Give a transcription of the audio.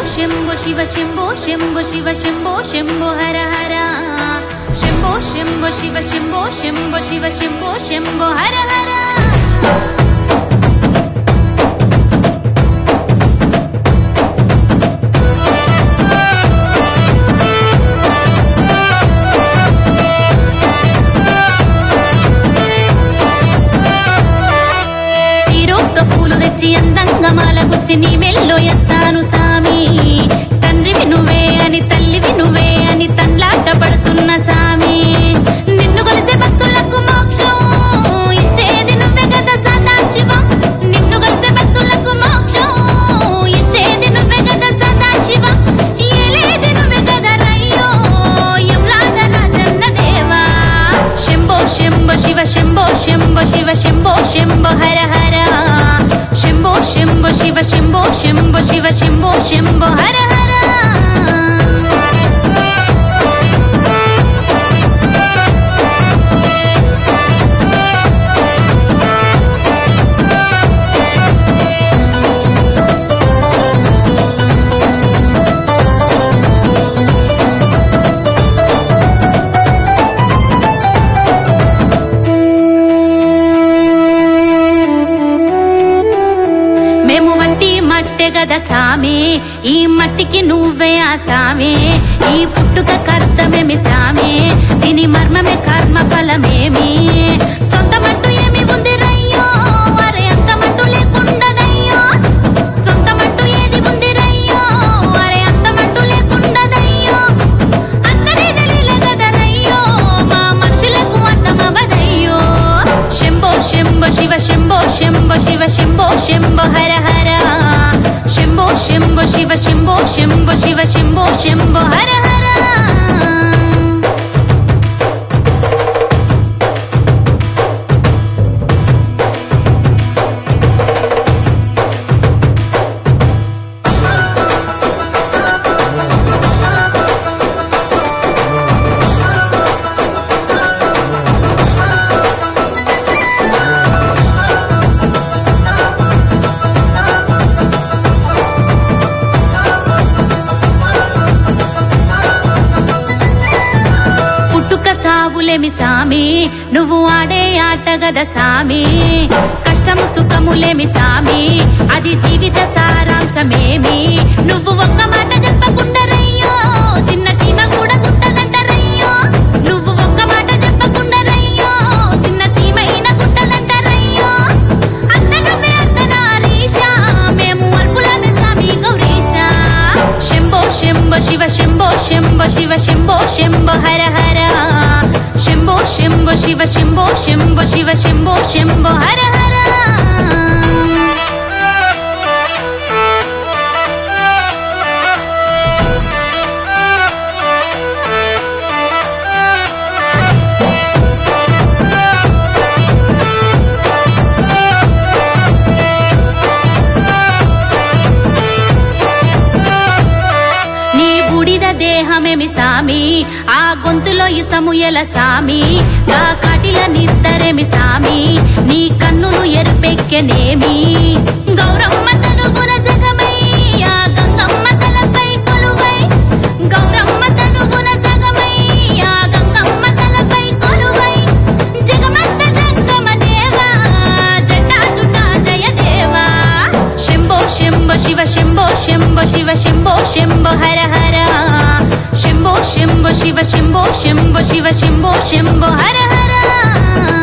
శంభో శివ శంభో శంభో శివ శంభో శంభో హర హర శంభో శంభో శివ శంభో శంభో శివ శంభో శంభో హర హర తీరొక్క పూలు తెచ్చి అందంగా మాలగుచ్చి నీ మెల్లో ఎత్తాను సామి తండ్రివి నువ్వే అని తల్లివి నువ్వే అని తన్లాట పడుతున్న సామి నిన్ను కొలిసే భక్తులకు మోక్షం ఇచ్చేది నువ్వే కదా సదాశివం నిన్ను కొలిసే భక్తులకు మోక్షం ఇచ్చేది నువ్వే కదా సదాశివం ఏలేది నువ్వే కదా రయ్యో ఎంలాగ రాజన్న దేవా శంభో శంభో శివ శంభో శంభో శివ శంభో శంభో హర హర శంభో శంభో శివ శంభో శంభో శివ శంభో శంభో హర హర మేము మట్టి మట్టె గద సామి ఈ మట్టికి నువ్వే ఆ సామి ఈ పుట్టుక కర్తమేమి సామి దీని మర్మమే కర్మ ఫలమేమి సొంత మట్టు ఏమి ఉంది రయ్యో అరే అంత మట్టు లేకుండదయ్యో సొంత మట్టు ఏది ఉంది రయ్యో అరే అంత మట్టు లేకుండదయ్యో అందరి తెలియలే గదరయ్యో మా మనుషులకు అర్థమవదయ్యో శంభో శంభో శివ శంభో శంభో శివ శంభో శంభో హర హర శంభో శంభో శివ శంభో శంభో శివ శంభో శంభో హర హర పుట్టుక సావులేమి సామి నువ్వు ఆడే ఆట గద సామి కష్టము సుఖములేమి సామి అది జీవిత సారాంశమేమి నువ్వు ఒక్క మాట చెప్పకుండా రయ్యో చిన్న చీమ కూడా గుట్టదంటరయ్యో నువ్వు ఒక్క మాట చెప్పకుండా రయ్యో చిన్న చీమైన గుట్టదంటరయ్యో అంత నువ్వే అర్ధనారీష మేము అల్పులమే స్వామి గౌరీశ శంభో శంభో శివ శంభో శంభో శివ శంభో శంభో హర హర శంభో శంభో శివ శంభో శంభో శివ శంభో శంభో హర హర నీ బుడిద దేహమేమి సామి ఆ గొంతులో ఇసము ఎల సామి ఆ కాటిల నిద్దరేమి సామి నీ కన్నును ఎరుపెక్కెనేమి గౌరమ్మ తనుగున జగమై ఆ గంగమ్మ తలపై కొలువై గౌరమ్మ తనుగున జగమై ఆ గంగమ్మ తలపై కొలువై జగమంత జంగమ దేవా జటా జుటా జయ దేవా శంభో శంభో శివ శంభో శంభో శివ శంభో శంభో హర హర శంభో శంభో శివ శంభో శంభో శివ శంభో శంభో హర హర